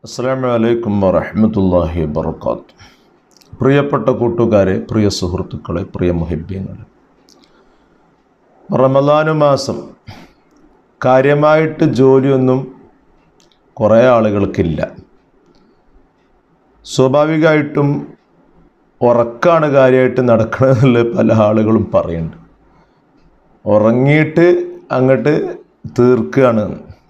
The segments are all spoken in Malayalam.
അസ്സാം വലൈക്കും വറഹമത്തല്ലാഹി വബർക്കാത്ത് പ്രിയപ്പെട്ട കൂട്ടുകാരെ പ്രിയ സുഹൃത്തുക്കളെ പ്രിയ മുഹിബ്യങ്ങളെ റമദാനു മാസം കാര്യമായിട്ട് ജോലിയൊന്നും കുറേ ആളുകൾക്കില്ല സ്വാഭാവികമായിട്ടും ഉറക്കാണ് കാര്യമായിട്ട് നടക്കണമെന്നുള്ള പല ആളുകളും പറയുന്നുണ്ട് ഉറങ്ങിയിട്ട് അങ്ങോട്ട് തീർക്കുകയാണ്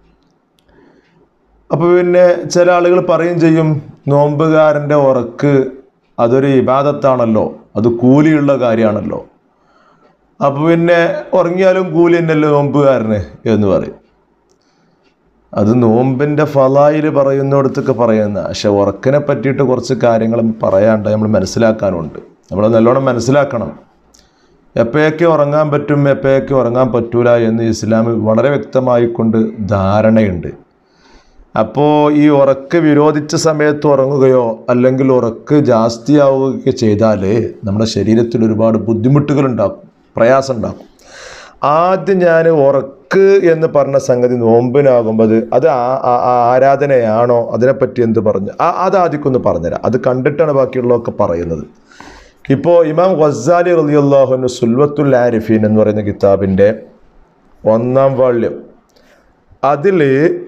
അപ്പോൾ പിന്നെ ചില ആളുകൾ പറയും ചെയ്യും നോമ്പുകാരൻ്റെ ഉറക്ക് അതൊരു ഇബാദത്താണല്ലോ അത് കൂലിയുള്ള കാര്യമാണല്ലോ അപ്പോൾ പിന്നെ ഉറങ്ങിയാലും കൂലി തന്നെയല്ലേ നോമ്പുകാരന് എന്ന് പറയും അത് നോമ്പിൻ്റെ ഫലായിൽ പറയുന്നിടത്തൊക്കെ പറയുന്ന പക്ഷെ ഉറക്കിനെ പറ്റിയിട്ട് കുറച്ച് കാര്യങ്ങൾ പറയാണ്ട് നമ്മൾ മനസ്സിലാക്കാനുണ്ട് നമ്മൾ നല്ലോണം മനസ്സിലാക്കണം എപ്പോഴൊക്കെ ഉറങ്ങാൻ പറ്റും എപ്പോഴൊക്കെ ഉറങ്ങാൻ പറ്റൂല എന്ന് ഇസ്ലാം വളരെ വ്യക്തമായിക്കൊണ്ട് ധാരണയുണ്ട് അപ്പോൾ ഈ ഉറക്ക് വിരോധിച്ച സമയത്ത് ഉറങ്ങുകയോ അല്ലെങ്കിൽ ഉറക്ക് ജാസ്തിയാവുകയൊക്കെ ചെയ്താൽ നമ്മുടെ ശരീരത്തിൽ ഒരുപാട് ബുദ്ധിമുട്ടുകൾ ഉണ്ടാക്കും പ്രയാസം ഉണ്ടാക്കും ആദ്യം ഞാൻ ഉറക്ക് എന്ന് പറഞ്ഞ സംഗതി നോമ്പിനാകുമ്പോൾ അത് അത് ആ- ആ- ആ ആരാധനയാണോ അതിനെപ്പറ്റി എന്ത് പറഞ്ഞു ആ അത് ആദ്യം ഒന്ന് പറഞ്ഞുതരാം അത് കണ്ടിട്ടാണ് ബാക്കിയുള്ളതൊക്കെ പറയുന്നത് ഇപ്പോൾ ഇമാം ഗസാലി റലിയുള്ളാഹുന് സുൽവത്തുൽ ആരിഫീൻ എന്ന് പറയുന്ന കിതാബിൻ്റെ ഒന്നാം വാള്യം അതിൽ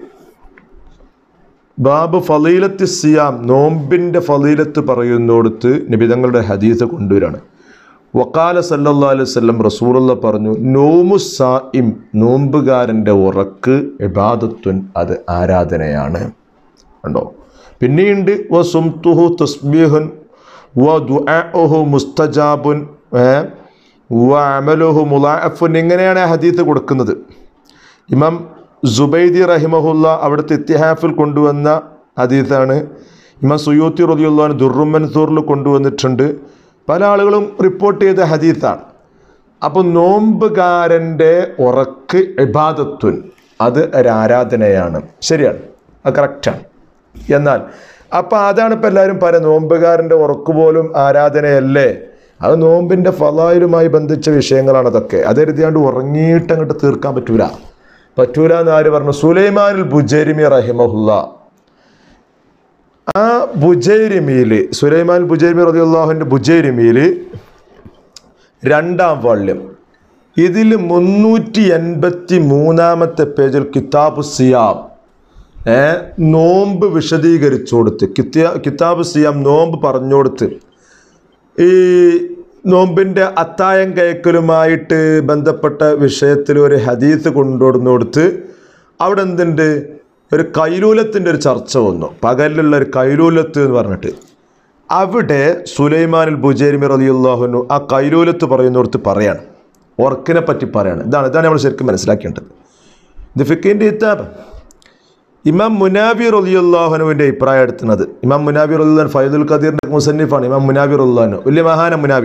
ബാബ് ഫലീലത്ത് സിയാം നോമ്പിൻ്റെ ഫലീലത്ത് പറയുന്നിടത്ത് നിബിതങ്ങളുടെ ഹദീസ് കൊണ്ടുവരാണ് വക്കാല സല്ലല്ലാ അലൈഹി വസല്ലം റസൂലുള്ള പറഞ്ഞു നോമു സായിം നോമ്പുകാരൻ്റെ ഉറക്ക് ഇബാദത്തുൻ അത് ആരാധനയാണ് കണ്ടോ പിന്നെയുണ്ട് വ സുംതുഹു തസ്ബീഹുൻ വ ദുആഉഹു മുസ്തജാബുൻ ഏ, വ അമലുഹു മുലാഅഫുൻ ഇങ്ങനെയാണ് ആ ഹദീസ് കൊടുക്കുന്നത് ഇമാം ജുബൈദി റഹിമഹുല്ല അവിടുത്തെ ഇത്തിഹാഫിൽ കൊണ്ടുവന്ന ഹദീസാണ് ഇമാം സുയൂത്തി റലിയുള്ളഹാൻ ദുർറും മൻസൂറിൽ കൊണ്ടുവന്നിട്ടുണ്ട് പല ആളുകളും റിപ്പോർട്ട് ചെയ്ത ഹദീസാണ് അപ്പോൾ നോമ്പുകാരൻ്റെ ഉറക്ക് ഇബാദത്തുൻ അത് ഒരു ആരാധനയാണ് ശരിയാണ് അത് കറക്റ്റാണ് എന്നാൽ അപ്പോൾ അതാണ് ഇപ്പോൾ എല്ലാവരും പറയുന്നത് നോമ്പുകാരൻ്റെ ഉറക്ക് പോലും ആരാധനയല്ലേ അത് നോമ്പിൻ്റെ ഫലായിലുമായി ബന്ധിച്ച വിഷയങ്ങളാണ് അതൊക്കെ അതെഴുതിയാണ്ട് ഉറങ്ങിയിട്ട് അങ്ങോട്ട് തീർക്കാൻ പറ്റൂല പറ്റൂല എന്ന് ആര് പറഞ്ഞു സുലൈമാനുൽ ബുജേരിമി റഹിമഹുല്ല ആ ബുജൈരിമിയിൽ സുലൈമാൻ ബുജൈരിമി റതിയുള്ളാഹുവിൻ്റെ ബുജൈരിമിയിൽ രണ്ടാം വാള്യം ഇതിൽ മുന്നൂറ്റി എൺപത്തി മൂന്നാമത്തെ പേജിൽ കിതാബ് സിയാം ഏ നോമ്പ് വിശദീകരിച്ചു കൊടുത്ത് കിത്യ കിതാബ് സിയാം നോമ്പ് പറഞ്ഞു കൊടുത്ത് ഈ നോമ്പിൻ്റെ അത്തായം കയക്കലുമായിട്ട് ബന്ധപ്പെട്ട വിഷയത്തിൽ ഒരു ഹദീസ് കൊണ്ടുവന്നു കൊടുത്ത് അവിടെ എന്തുണ്ട് ഒരു കൈലൂലത്തിൻ്റെ ഒരു ചർച്ച വന്നു പകലിലുള്ള ഒരു കൈലൂലത്ത് എന്ന് പറഞ്ഞിട്ട് അവിടെ സുലൈമാനുൽ ബുജേരിമി റലിയുള്ളാഹുനു ആ കൈലൂലത്ത് പറയുന്നിടത്ത് പറയാണ് ഉറക്കിനെ പറ്റി പറയാണ് ഇതാണ് ഇതാണ് നമ്മൾ ശരിക്കും മനസ്സിലാക്കേണ്ടത് ഇത് ഫിക്കിൻ്റെ ഇത്താബ് ഇമാം മുനാബി റലിയുള്ളാഹുനുവിൻ്റെ അഭിപ്രായം എടുത്തുന്നത് ഇമാം മുനാബി റലിയുല്ലാൻ ഫൈദുൽ ഖദീറിൻ്റെ മുസന്നിഫാണ് ഇമാം മുനാബി റല്ലാഹു വലിയ മഹാന മുനാബി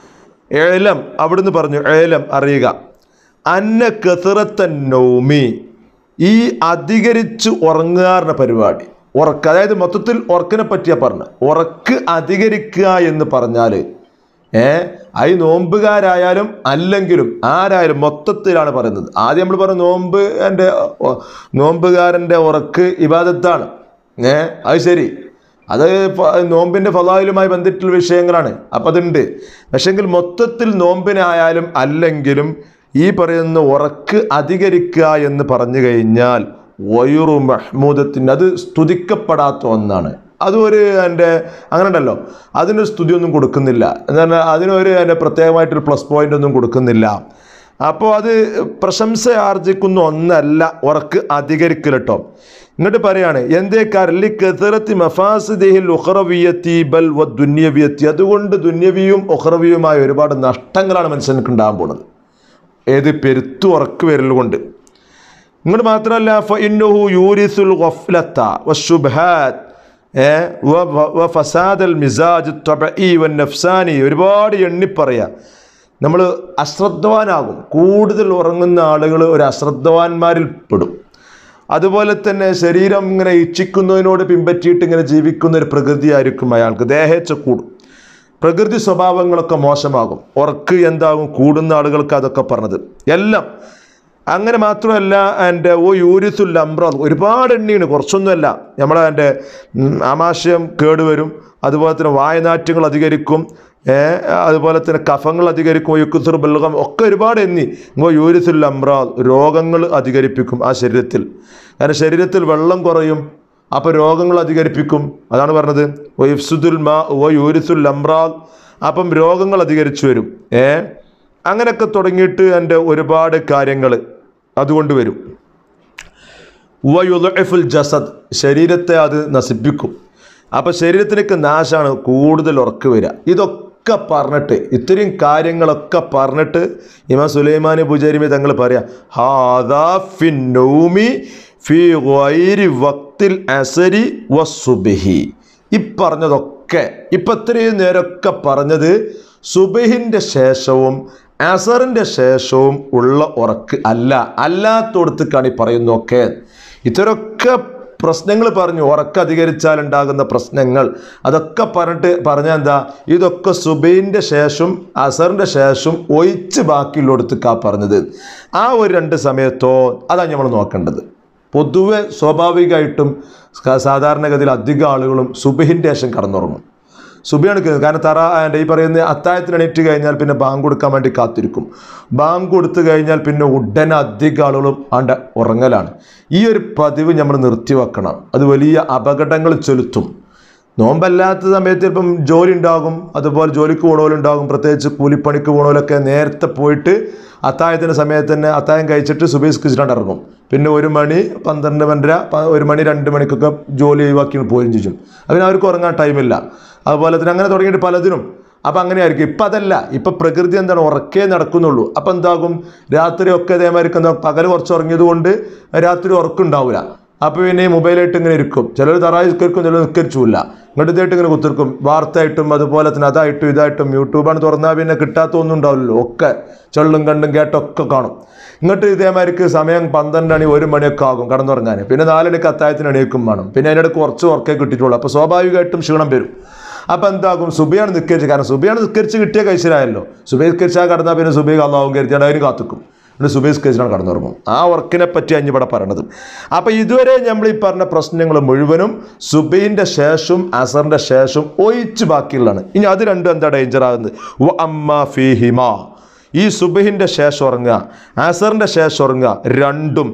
ഏലം അവിടുന്ന് പറഞ്ഞു ഏലം അറിയുക അന്ന കസറത്തൻ നൗമി ഈ അധികരിച്ച് ഉറങ്ങുകാരുടെ പരിപാടി ഉറക്ക് അതായത് മൊത്തത്തിൽ ഉറക്കിനെ പറ്റിയാ പറഞ്ഞു ഉറക്ക് അധികരിക്കുക എന്ന് പറഞ്ഞാൽ ഏ അത് നോമ്പുകാരായാലും അല്ലെങ്കിലും ആരായാലും മൊത്തത്തിലാണ് പറയുന്നത് ആദ്യം നമ്മൾ പറഞ്ഞു നോമ്പ് എൻ്റെ നോമ്പുകാരൻ്റെ ഉറക്ക് ഇബാദത്താണ് ഏ അത് ശരി അത് ഫ- നോമ്പിൻ്റെ ഫലായിലുമായി ബന്ധിട്ടുള്ള വിഷയങ്ങളാണ് അപ്പം അതുണ്ട് പക്ഷെങ്കിൽ മൊത്തത്തിൽ നോമ്പിനായാലും അല്ലെങ്കിലും ഈ പറയുന്ന ഉറക്ക് അധികരിക്കുക എന്ന് പറഞ്ഞു കഴിഞ്ഞാൽ വയുറു മഹ്മൂദത്തിന് അത് സ്തുതിക്കപ്പെടാത്ത ഒന്നാണ് അതും ഒരു എൻ്റെ അങ്ങനെ ഉണ്ടല്ലോ അതിനൊരു സ്തുതിയൊന്നും കൊടുക്കുന്നില്ല എന്ന് പറഞ്ഞാൽ അതിനൊരു എൻ്റെ പ്രത്യേകമായിട്ടൊരു പ്ലസ് പോയിന്റ് ഒന്നും കൊടുക്കുന്നില്ല അപ്പോൾ അത് പ്രശംസ ആർജിക്കുന്ന ഒന്നല്ല ഉറക്ക് അധികരിക്കൽ കേട്ടോ ഇങ്ങോട്ട് പറയാണ് എന്തേ കരലി കെതറത്തി മഫാസിദിഹിൽ ഉഹറവിയത്തി ബൽ വ ദുന്യവിയത്തി അതുകൊണ്ട് ദുന്യവിയും ഉഹറവിയുമായ ഒരുപാട് നഷ്ടങ്ങളാണ് മനുഷ്യർക്ക് ഉണ്ടാകാൻ പോണത് ഏത് പെരുത്തു ഉറക്ക് വരൽ കൊണ്ട് ഇങ്ങോട്ട് മാത്രമല്ല ഫഇന്നഹു യൂരിസുൽ ഗഫ്ലത വശുബ്ഹാത്ത് ഏ വ- വ- വ ഫസാദൽ മിസാജ് ത്വബഈ വന്നഫ്സാനി ഒരുപാട് എണ്ണി പറയാം നമ്മൾ അശ്രദ്ധവാനാകും കൂടുതൽ ഉറങ്ങുന്ന ആളുകൾ ഒരു അശ്രദ്ധവാന്മാരിൽ പെടും അതുപോലെ തന്നെ ശരീരം ഇങ്ങനെ ഇച്ഛിക്കുന്നതിനോട് പിൻപറ്റിയിട്ട് ഇങ്ങനെ ജീവിക്കുന്ന ഒരു പ്രകൃതിയായിരിക്കും അയാൾക്ക് ദേഹേച്ച കൂടും പ്രകൃതി സ്വഭാവങ്ങളൊക്കെ മോശമാകും ഉറക്ക് എന്താകും കൂടുന്ന ആളുകൾക്ക് അതൊക്കെ പറഞ്ഞത് എല്ലാം അങ്ങനെ മാത്രമല്ല എൻ്റെ ഓ യൂരിസുൽ അംബ്രാൽ ഒരുപാട് എണ്ണിയാണ് കുറച്ചൊന്നുമല്ല നമ്മളെ എൻ്റെ ഉം, ആമാശയം കേടുവരും അതുപോലെ തന്നെ വായനാറ്റങ്ങൾ അധികരിക്കും ഏ, അതുപോലെ തന്നെ കഫങ്ങൾ അധികരിക്കും യുക്കുസുർ ബൽഗം ഒക്കെ ഒരുപാട് എണ്ണി ഓ യൂരിസുൽ അംബ്രാൽ രോഗങ്ങൾ അധികരിപ്പിക്കും ആ ശരീരത്തിൽ കാരണം ശരീരത്തിൽ വെള്ളം കുറയും അപ്പോൾ രോഗങ്ങൾ അധികരിപ്പിക്കും അതാണ് പറഞ്ഞത് ഓ ഇഫ്സുദുൽ മാ ഓ യൂരിസുൽ അംബ്രാൽ അപ്പം രോഗങ്ങൾ അധികരിച്ചു വരും ഏ അങ്ങനെയൊക്കെ തുടങ്ങിയിട്ട് എൻ്റെ ഒരുപാട് കാര്യങ്ങൾ അതുകൊണ്ട് വരും വയുലഫുൽ ജസദ് ശരീരത്തെ അത് നശിപ്പിക്കും അപ്പോൾ ശരീരത്തിനൊക്കെ നാശമാണ് കൂടുതൽ ഉറക്ക് വരിക ഇതൊക്കെ പറഞ്ഞിട്ട് ഇത്രയും കാര്യങ്ങളൊക്കെ പറഞ്ഞിട്ട് ഇമാം സുലൈമാനി പൂജാരിമി തങ്ങൾ പറയാം ഹാദാ ഫിൻ നൗമി ഫി ഗൈരി വക്തിൽ അസരി വസുബിഹി ഈ പറഞ്ഞതൊക്കെ ഇപ്പം ഇത്രയും നേരമൊക്കെ പറഞ്ഞത് സുബഹിൻ്റെ ശേഷവും അസറിൻ്റെ ശേഷവും ഉള്ള ഉറക്ക് അല്ല അല്ലാത്തോടത്തേക്കാണ് ഈ പറയുന്നതൊക്കെ ഇത്തരമൊക്കെ പ്രശ്നങ്ങൾ പറഞ്ഞു ഉറക്കം അധികരിച്ചാൽ ഉണ്ടാകുന്ന പ്രശ്നങ്ങൾ അതൊക്കെ പറഞ്ഞിട്ട് പറഞ്ഞാൽ എന്താ ഇതൊക്കെ സുബൈൻ്റെ ശേഷം അസറിൻ്റെ ശേഷം ഒഴിച്ച് ബാക്കിയുള്ളിടത്തേക്കാ പറഞ്ഞത് ആ ഒരു രണ്ട് സമയത്തോ അതാണ് നമ്മൾ നോക്കേണ്ടത് പൊതുവെ സ്വാഭാവികമായിട്ടും സ- സാധാരണഗതിയിൽ അധികം ആളുകളും സുബഹിൻ്റെ ശേഷം കടന്നുറങ്ങും സുബിയാണ് കേൾക്കുന്നത് കാരണം തറ എൻ്റെ ഈ പറയുന്ന അത്തായത്തിന് എണീറ്റ് കഴിഞ്ഞാൽ പിന്നെ ബാങ്ക് കൊടുക്കാൻ വേണ്ടി കാത്തിരിക്കും ബാങ്ക് കൊടുത്തു കഴിഞ്ഞാൽ പിന്നെ ഉടനെ അധികം ആളുകളും ആണ്ട് ഉറങ്ങലാണ് ഈ ഒരു പതിവ് നമ്മൾ നിർത്തിവെക്കണം അത് വലിയ അപകടങ്ങൾ ചെലുത്തും നോമ്പല്ലാത്ത സമയത്ത് ഇപ്പം ജോലി ഉണ്ടാകും അതുപോലെ ജോലിക്ക് പോകണവരുണ്ടാകും പ്രത്യേകിച്ച് കൂലിപ്പണിക്ക് പോകണവരൊക്കെ നേരത്തെ പോയിട്ട് അത്തായത്തിൻ്റെ സമയത്ത് തന്നെ അത്തായം കഴിച്ചിട്ട് സുബേസ്കിച്ചിട്ടാണ് ഇറങ്ങും പിന്നെ ഒരു മണി പന്ത്രണ്ട് പന്ത്രര പ- ഒരു മണി രണ്ട് മണിക്കൊക്കെ ജോലി ഒഴിവാക്കി പോവുകയും ചെയ്യും അതിന് അവർക്ക് ഉറങ്ങാൻ ടൈമില്ല അതുപോലെ തന്നെ അങ്ങനെ തുടങ്ങിയിട്ട് പലതിനും അപ്പം അങ്ങനെ ആയിരിക്കും ഇപ്പം അതല്ല ഇപ്പം പ്രകൃതി എന്താണ് ഉറക്കേ നടക്കുന്നുള്ളൂ അപ്പം എന്താകും രാത്രി ഒക്കെ ഇതേമാതിരി എന്താ പകൽ കുറച്ച് ഉറങ്ങിയത് കൊണ്ട് രാത്രി ഉറക്കുണ്ടാവില്ല അപ്പോൾ പിന്നെ ഈ മൊബൈലായിട്ട് ഇങ്ങനെ ഇരിക്കും ചിലർ തറായി നിൽക്കും ചിലർ നിൽക്കരിച്ചില്ല ഇങ്ങോട്ട് ഇതായിട്ട് ഇങ്ങനെ കുത്തിർക്കും വാർത്തയായിട്ടും അതുപോലെ തന്നെ അതായിട്ടും ഇതായിട്ടും യൂട്യൂബാണ് തുറന്നാൽ പിന്നെ കിട്ടാത്തൊന്നും ഉണ്ടാവില്ലല്ലോ ഒക്കെ ചെള്ളും കണ്ടും കേട്ടൊക്കെ കാണും ഇങ്ങോട്ട് ഇതേമാതിരിക്ക് സമയം പന്ത്രണ്ട് മണി ഒരു മണിയൊക്കെ ആകും കടന്നുറങ്ങാൻ പിന്നെ നാലണിക്ക് അത്തായത്തിന് എണീക്കും വേണം പിന്നെ അതിനിടയ്ക്ക് കുറച്ച് ഉറക്കേ കിട്ടിയിട്ടുള്ളൂ അപ്പോൾ സ്വാഭാവികമായിട്ടും ക്ഷീണം വരും അപ്പം എന്താകും സുബിയാണ് നിസ്കരിച്ച് കാരണം സുബിയാണ് നിസ്കരിച്ച് കിട്ടിയ കഴിച്ചിലായല്ലോ സുബൈ നിസ്കരിച്ചാൽ കടന്നാൽ പിന്നെ സുബൈ അള്ളാഹും കരുതിയാണ് അതിന് കാത്തുക്കും എന്നിട്ട് സുബൈ നിസ്കരിച്ചാണ് കടന്നുറങ്ങും ആ വർക്കിനെ പറ്റി അഞ്ഞ് ഇവിടെ പറയണത് അപ്പം ഇതുവരെ നമ്മൾ ഈ പറഞ്ഞ പ്രശ്നങ്ങൾ മുഴുവനും സുബൈൻ്റെ ശേഷം അസറിൻ്റെ ശേഷം ഒഴിച്ച് ബാക്കിയുള്ളതാണ് ഇനി അത് രണ്ടും എന്താ ഡേഞ്ചർ ആകുന്നത് വ അമ്മ ഫീഹിമ ഈ സുബഹിൻ്റെ ശേഷം ഉറങ്ങുക അസറിൻ്റെ ശേഷം ഉറങ്ങുക രണ്ടും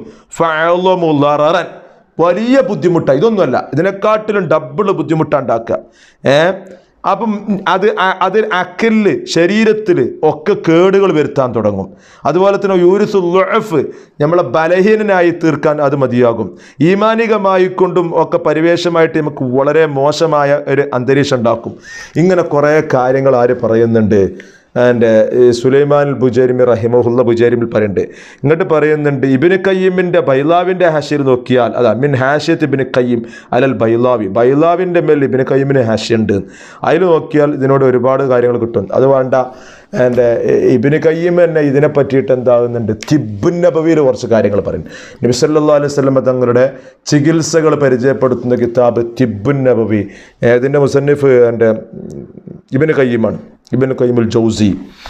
ഫഅലുമുളറൻ വലിയ ബുദ്ധിമുട്ടാണ് ഇതൊന്നുമല്ല ഇതിനെക്കാട്ടിലും ഡബിൾ ബുദ്ധിമുട്ടാണ് ഉണ്ടാക്കുക ഏ അപ്പം അത് അ- അത് അക്കലിൽ ശരീരത്തിൽ ഒക്കെ കേടുകൾ വരുത്താൻ തുടങ്ങും അതുപോലെ തന്നെ യൂരിസുഫ് നമ്മളെ ബലഹീനനായി തീർക്കാൻ അത് മതിയാകും ഈമാനികമായി കൊണ്ടും ഒക്കെ പരിവേഷമായിട്ട് നമുക്ക് വളരെ മോശമായ ഒരു അന്തരീക്ഷം ഉണ്ടാക്കും ഇങ്ങനെ കുറേ കാര്യങ്ങൾ ആര് പറയുന്നുണ്ട് എൻ്റെ സുലൈമാൻ ബുജാരിമി റഹിമഹുല്ല ബുജാരിമിൽ പറയുന്നുണ്ട് ഇങ്ങോട്ട് പറയുന്നുണ്ട് ഇബിന് കയ്യമിൻ്റെ ബൈലാവിൻ്റെ ഹാഷിർ നോക്കിയാൽ അതാ മിൻ ഹാഷിയത്ത് ഇബിന് കയ്യം അലൽ ബൈലാവി ബൈലാവിൻ്റെ മേൽ ഇബിന് കയ്യമിന് ഹാഷിയുണ്ട് അതിൽ നോക്കിയാൽ ഇതിനോട് ഒരുപാട് കാര്യങ്ങൾ കിട്ടും അത് വേണ്ട എൻ്റെ ഇബിന് കയ്യം തന്നെ ഇതിനെ പറ്റിയിട്ട് എന്താകുന്നുണ്ട് തിബുൻ നബവിയിൽ കുറച്ച് കാര്യങ്ങൾ പറയും നബി സല്ലല്ലാഹു അലൈഹി വസല്ലം തങ്ങളുടെ ചികിത്സകൾ പരിചയപ്പെടുത്തുന്ന കിതാബ് തിബുൻ നബവി ഏതിൻ്റെ മുസന്നിഫ് എൻ്റെ ഇബിന് കയ്യമാണ് ഇബിന് കയ്യമുൽ ജൗസി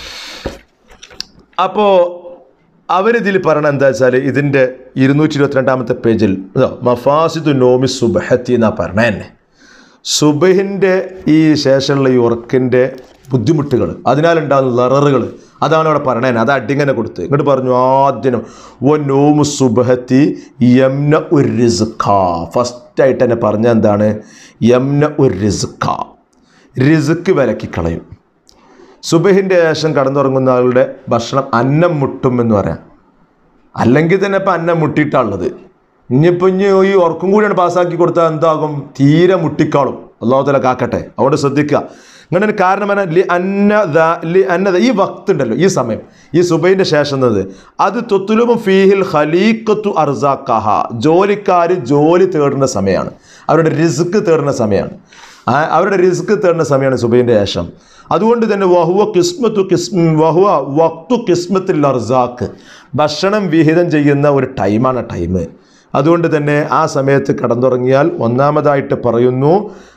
അപ്പോൾ അവരിതിൽ പറയണത് എന്താ വെച്ചാൽ ഇതിൻ്റെ ഇരുന്നൂറ്റി ഇരുപത്തിരണ്ടാമത്തെ പേജിൽ ഇതോ മഫാസിദു നോമി സുബഹത്തി എന്നാ പറഞ്ഞേ തന്നെ സുബഹിൻ്റെ ഈ ശേഷമുള്ള ഈ ഉറക്കിൻ്റെ ബുദ്ധിമുട്ടുകൾ അതിനാലുണ്ടാകുന്ന ലററുകൾ അതാണ് അവിടെ പറയണേ അത് അടിങ്ങനെ കൊടുത്ത് ഇങ്ങോട്ട് പറഞ്ഞു ആദ്യം ഒ നോമു സുബഹത്തി യംന ഉർ റിസ്ഖ ഫസ്റ്റായിട്ട് തന്നെ പറഞ്ഞ എന്താണ് യംന ഉർ റിസ്ഖ റിസ്ക് വിലക്കി കളയും സുബഹിൻ്റെ ശേഷം കടന്നുറങ്ങുന്ന ആളുടെ ഭക്ഷണം അന്നം മുട്ടും എന്ന് പറയാം അല്ലെങ്കിൽ തന്നെ ഇപ്പം അന്നം മുട്ടിയിട്ടാണുള്ളത് ഇനിയിപ്പോൾ ഇനി ഈ ഉറക്കും കൂടിയാണ് പാസ്സാക്കി കൊടുത്താൽ എന്താകും തീരെ മുട്ടിക്കാളും അള്ളാഹുത്തല കാക്കട്ടെ അതുകൊണ്ട് ശ്രദ്ധിക്കുക ഇങ്ങനെ ഒരു കാരണം പറഞ്ഞാൽ ലി അന്ന ദാ- ലി അന്നത ഈ വക്ത് ഉണ്ടല്ലോ ഈ സമയം ഈ സുബൈൻ്റെ ശേഷം എന്നത് അത് തൊത്തുലുമും ഫീഹിൽ ഖലീഖത്തു അർസാക്കഹ ജോലിക്കാർ ജോലി തേടുന്ന സമയമാണ് അവരുടെ റിസ്ക് തേടുന്ന സമയമാണ് ആ അവരുടെ റിസ്ക് തേടുന്ന സമയമാണ് സുബൈൻ്റെ ശേഷം അതുകൊണ്ട് തന്നെ വഹുവ കിസ്മത്തു കിസ്മ വഹുവ വക്തു കിസ്മത്തിൽ അർസാക്ക് ഭക്ഷണം വിഹിതം ചെയ്യുന്ന ഒരു ടൈമാണ് ടൈം അതുകൊണ്ട് തന്നെ ആ സമയത്ത് കടന്നുറങ്ങിയാൽ ഒന്നാമതായിട്ട് പറയുന്നു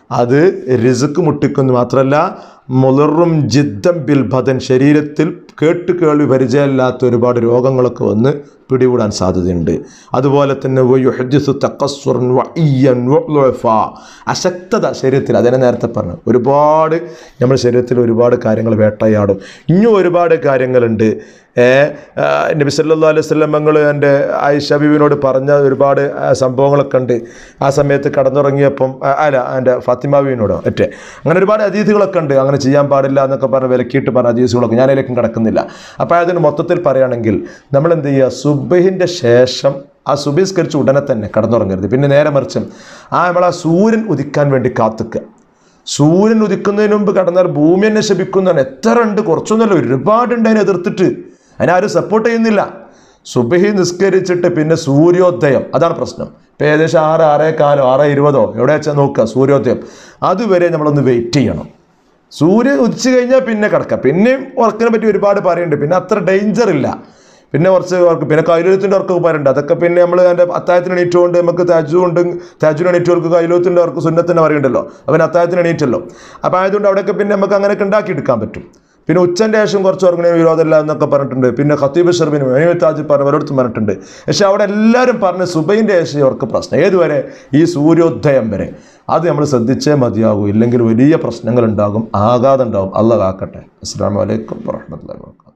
അത് റിസുക്ക് മുട്ടിക്കുന്നു മാത്രമല്ല മുളറും ജിദ്ദം ബിൽ ബദൻ ശരീരത്തിൽ കേട്ട് കേൾവി പരിചയമില്ലാത്ത ഒരുപാട് രോഗങ്ങളൊക്കെ വന്ന് പിടികൂടാൻ സാധ്യതയുണ്ട് അതുപോലെ തന്നെ വയുഹദ്ദിസു തഖസ്സുറൻ വഇയ്യൻ വഉഫ. അശക്തത ശരീരത്തിൽ അതിനെ നേരത്തെ പറഞ്ഞു ഒരുപാട് നമ്മുടെ ശരീരത്തിൽ ഒരുപാട് കാര്യങ്ങൾ വേട്ടയാടും ഇനിയും ഒരുപാട് കാര്യങ്ങളുണ്ട് ഏ, ആ, നബി സല്ലല്ലാഹു അലൈഹി വസല്ലം മങ്ങൾ എൻ്റെ ആയിഷ ബീവിനോട് പറഞ്ഞ ഒരുപാട് ആ, സംഭവങ്ങളൊക്കെ ഉണ്ട് ആ സമയത്ത് കടന്നുറങ്ങിയപ്പം ആ, അല്ല എൻ്റെ ഫാത്തിമ ബീവിനോടോ മറ്റേ അങ്ങനെ ഒരുപാട് അതീതികളൊക്കെ ഉണ്ട് അങ്ങനെ ചെയ്യാൻ പാടില്ല എന്നൊക്കെ പറഞ്ഞ് വിലക്കിയിട്ട് പറഞ്ഞ അതീസുകളൊക്കെ ഞാൻ അതിലേക്കും കിടക്കുന്നില്ല അപ്പോൾ അതിന് മൊത്തത്തിൽ പറയുകയാണെങ്കിൽ നമ്മൾ എന്ത് ചെയ്യുക സുബഹിൻ്റെ ശേഷം ആ സുബഹിസ്കരിച്ച് ഉടനെ തന്നെ കടന്നുറങ്ങരുത് പിന്നെ നേരെ മറിച്ചും ആ നമ്മൾ ആ സൂര്യൻ ഉദിക്കാൻ വേണ്ടി കാത്തുക്കുക സൂര്യൻ ഉദിക്കുന്നതിന് മുമ്പ് കടന്നാൽ ഭൂമി തന്നെ ശപിക്കുന്നതാണ് എത്ര ഉണ്ട് കുറച്ചൊന്നുമല്ല ഒരുപാടുണ്ട് അതിനെ എതിർത്തിട്ട് അതിനെ ആരും സപ്പോർട്ട് ചെയ്യുന്നില്ല സുബഹി നിസ്കരിച്ചിട്ട് പിന്നെ സൂര്യോദയം അതാണ് പ്രശ്നം ഇപ്പം ഏകദേശം ആറ് ആറേ കാലോ ആറ് ഇരുപതോ എവിടെ വെച്ചാൽ നോക്കുക സൂര്യോദയം അതുവരെ നമ്മളൊന്ന് വെയിറ്റ് ചെയ്യണം സൂര്യൻ ഉദിച്ചു കഴിഞ്ഞാൽ പിന്നെ കിടക്കാം പിന്നെയും വർക്കിനെ പറ്റി ഒരുപാട് പറയുന്നുണ്ട് പിന്നെ അത്ര ഡേഞ്ചർ ഇല്ല പിന്നെ കുറച്ച് വർക്ക് പിന്നെ കൈലോത്തിൻ്റെ വർക്ക് പറയുന്നുണ്ട് അതൊക്കെ പിന്നെ നമ്മൾ അതിൻ്റെ അത്തായത്തിന് എണീറ്റുകൊണ്ട് നമുക്ക് താജു ഉണ്ട് താജുവിന് എണീറ്റുകൾക്ക് കൈലോത്തിൻ്റെ വർക്ക് സുന്നത്തിന് പറയുന്നുണ്ടല്ലോ അവൻ അത്തായത്തിന് എണീറ്റല്ലോ അപ്പോൾ ആയതുകൊണ്ട് അവിടെയൊക്കെ പിന്നെ നമുക്ക് അങ്ങനെയൊക്കെ ഉണ്ടാക്കിയെടുക്കാൻ പറ്റും പിന്നെ ഉച്ചൻ്റെ ശേഷം കുറച്ച് ഉറങ്ങണ വിരോധമില്ല എന്നൊക്കെ പറഞ്ഞിട്ടുണ്ട് പിന്നെ ഖത്തീബ് ഷർബിന് താജ് പറഞ്ഞ ഒരിടത്തും പറഞ്ഞിട്ടുണ്ട് പക്ഷെ അവിടെ എല്ലാവരും പറഞ്ഞ് സുബൈൻ്റെ ശേഷം അവർക്ക് പ്രശ്നം ഏതുവരെ ഈ സൂര്യോദയം വരെ അത് നമ്മൾ ശ്രദ്ധിച്ചേ മതിയാകൂ ഇല്ലെങ്കിൽ വലിയ പ്രശ്നങ്ങൾ ഉണ്ടാകും ആഘാതം ഉണ്ടാകും അല്ല കാക്കട്ടെ അസ്സാം വലൈക്കും വാഹമത്തല്ലാ വാ